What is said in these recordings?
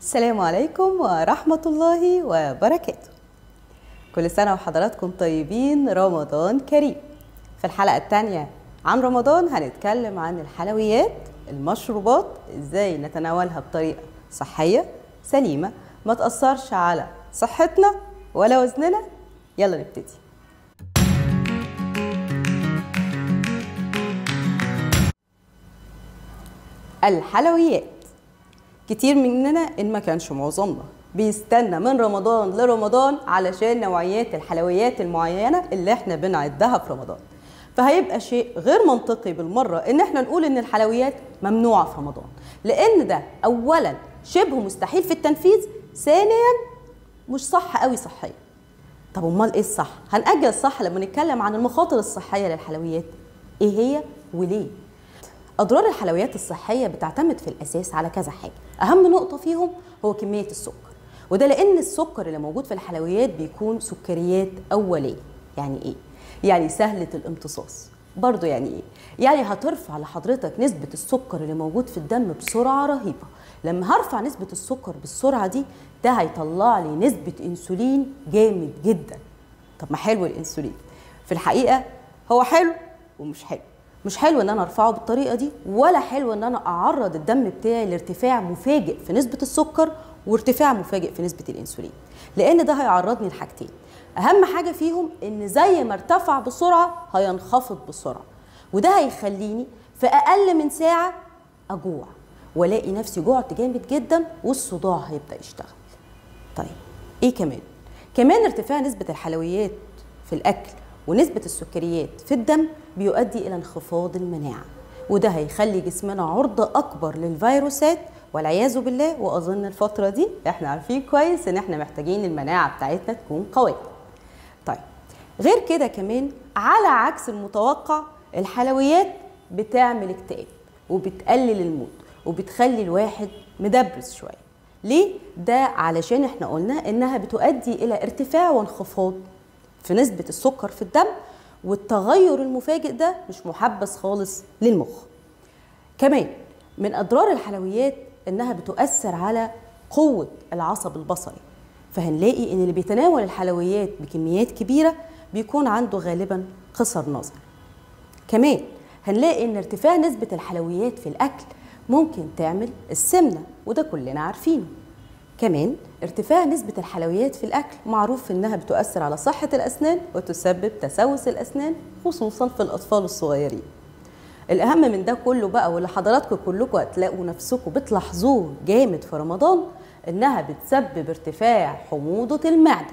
السلام عليكم ورحمة الله وبركاته كل سنة وحضراتكم طيبين رمضان كريم في الحلقة الثانية عن رمضان هنتكلم عن الحلويات المشروبات ازاي نتناولها بطريقة صحية سليمة ما تأثرش على صحتنا ولا وزننا يلا نبتدي الحلويات كتير مننا ان ما كانش معظمنا بيستنى من رمضان لرمضان علشان نوعيات الحلويات المعينه اللي احنا بنعدها في رمضان فهيبقى شيء غير منطقي بالمره ان احنا نقول ان الحلويات ممنوعه في رمضان لان ده اولا شبه مستحيل في التنفيذ ثانيا مش صح قوي صحيا طب امال ايه الصح هنأجل الصح لما نتكلم عن المخاطر الصحيه للحلويات ايه هي وليه اضرار الحلويات الصحيه بتعتمد في الاساس على كذا حاجه اهم نقطه فيهم هو كميه السكر وده لان السكر اللي موجود في الحلويات بيكون سكريات اوليه يعني ايه يعني سهله الامتصاص برضه يعني ايه يعني هترفع لحضرتك نسبه السكر اللي موجود في الدم بسرعه رهيبه لما هرفع نسبه السكر بالسرعه دي ده هيطلع لي نسبه انسولين جامد جدا طب ما حلو الانسولين في الحقيقه هو حلو ومش حلو مش حلو ان انا ارفعه بالطريقه دي ولا حلو ان انا اعرض الدم بتاعي لارتفاع مفاجئ في نسبه السكر وارتفاع مفاجئ في نسبه الانسولين لان ده هيعرضني لحاجتين اهم حاجه فيهم ان زي ما ارتفع بسرعه هينخفض بسرعه وده هيخليني في اقل من ساعه اجوع والاقي نفسي جوعت جامد جدا والصداع هيبدا يشتغل طيب ايه كمان كمان ارتفاع نسبه الحلويات في الاكل ونسبة السكريات في الدم بيؤدي إلى انخفاض المناعة وده هيخلي جسمنا عرضة أكبر للفيروسات والعياذ بالله وأظن الفترة دي إحنا عارفين كويس إن إحنا محتاجين المناعة بتاعتنا تكون قوية طيب غير كده كمان على عكس المتوقع الحلويات بتعمل اكتئاب وبتقلل المود وبتخلي الواحد مدبرس شوية ليه؟ ده علشان احنا قلنا انها بتؤدي الى ارتفاع وانخفاض في نسبة السكر في الدم والتغير المفاجئ ده مش محبس خالص للمخ كمان من أضرار الحلويات إنها بتؤثر على قوة العصب البصري فهنلاقي إن اللي بيتناول الحلويات بكميات كبيرة بيكون عنده غالبا قصر نظر كمان هنلاقي إن ارتفاع نسبة الحلويات في الأكل ممكن تعمل السمنة وده كلنا عارفينه كمان ارتفاع نسبة الحلويات في الأكل معروف إنها بتؤثر على صحة الأسنان وتسبب تسوس الأسنان خصوصا في الأطفال الصغيرين الأهم من ده كله بقى واللي حضراتكم كلكم هتلاقوا نفسكم بتلاحظوه جامد في رمضان إنها بتسبب ارتفاع حموضة المعدة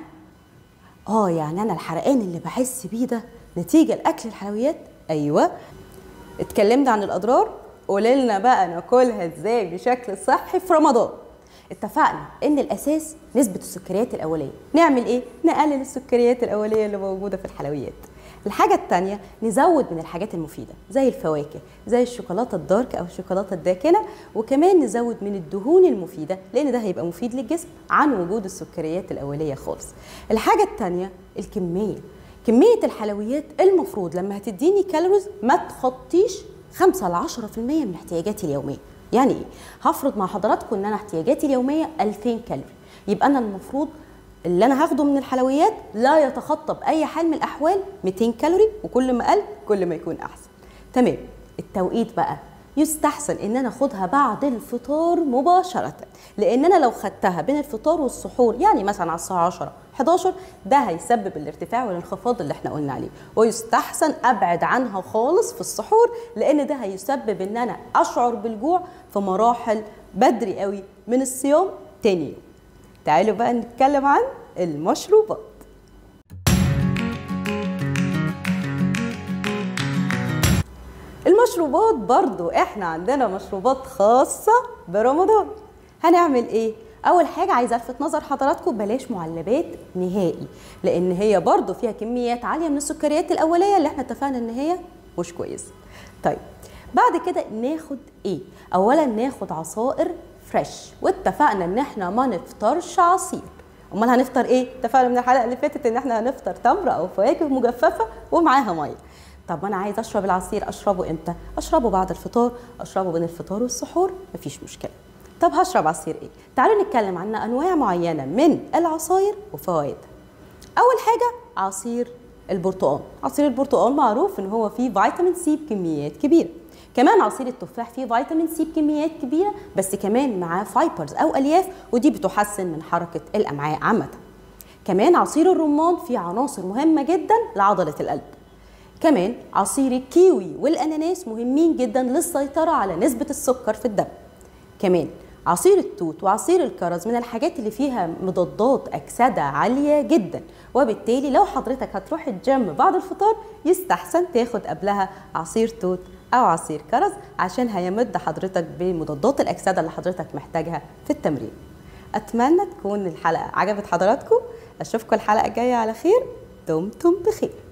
آه يعني أنا الحرقان اللي بحس بيه ده نتيجة لأكل الحلويات أيوة اتكلمنا عن الأضرار قولنا بقى ناكلها ازاي بشكل صحي في رمضان اتفقنا ان الاساس نسبه السكريات الاوليه نعمل ايه نقلل السكريات الاوليه اللي موجوده في الحلويات الحاجه الثانيه نزود من الحاجات المفيده زي الفواكه زي الشوكولاته الدارك او الشوكولاته الداكنه وكمان نزود من الدهون المفيده لان ده هيبقى مفيد للجسم عن وجود السكريات الاوليه خالص الحاجه الثانيه الكميه كميه الحلويات المفروض لما هتديني كالوريز ما تخطيش 5 ل 10% من احتياجاتي اليوميه يعني ايه هفرض مع حضراتكم ان انا احتياجاتي اليوميه 2000 كالوري يبقى انا المفروض اللي انا هاخده من الحلويات لا يتخطى باي حال من الاحوال 200 كالوري وكل ما قل كل ما يكون احسن تمام التوقيت بقى يستحسن ان انا اخدها بعد الفطار مباشره لان انا لو خدتها بين الفطار والسحور يعني مثلا على الساعه 10 11 ده هيسبب الارتفاع والانخفاض اللي احنا قلنا عليه ويستحسن ابعد عنها خالص في السحور لان ده هيسبب ان انا اشعر بالجوع في مراحل بدري قوي من الصيام تاني يوم تعالوا بقى نتكلم عن المشروبات المشروبات برضو احنا عندنا مشروبات خاصة برمضان هنعمل ايه؟ اول حاجة عايزة الفت نظر حضراتكم بلاش معلبات نهائي لان هي برضو فيها كميات عالية من السكريات الاولية اللي احنا اتفقنا ان هي مش كويسة طيب بعد كده ناخد ايه؟ اولا ناخد عصائر فريش واتفقنا ان احنا ما نفطرش عصير امال هنفطر ايه؟ اتفقنا من الحلقة اللي فاتت ان احنا هنفطر تمر او فواكه مجففة ومعاها مية طب انا عايز اشرب العصير اشربه امتى اشربه بعد الفطار اشربه بين الفطار والسحور مفيش مشكله طب هشرب عصير ايه تعالوا نتكلم عن انواع معينه من العصاير وفوائدها اول حاجه عصير البرتقال عصير البرتقال معروف ان هو فيه فيتامين سي بكميات كبيره كمان عصير التفاح فيه فيتامين سي بكميات كبيره بس كمان معاه فايبرز او الياف ودي بتحسن من حركه الامعاء عامه كمان عصير الرمان فيه عناصر مهمه جدا لعضله القلب كمان عصير الكيوي والاناناس مهمين جدا للسيطره على نسبه السكر في الدم كمان عصير التوت وعصير الكرز من الحاجات اللي فيها مضادات أكسدة عالية جدا وبالتالي لو حضرتك هتروح الجيم بعد الفطار يستحسن تاخد قبلها عصير توت أو عصير كرز عشان هيمد حضرتك بمضادات الأكسدة اللي حضرتك محتاجها في التمرين أتمنى تكون الحلقة عجبت حضراتكم أشوفكم الحلقة الجاية على خير دمتم بخير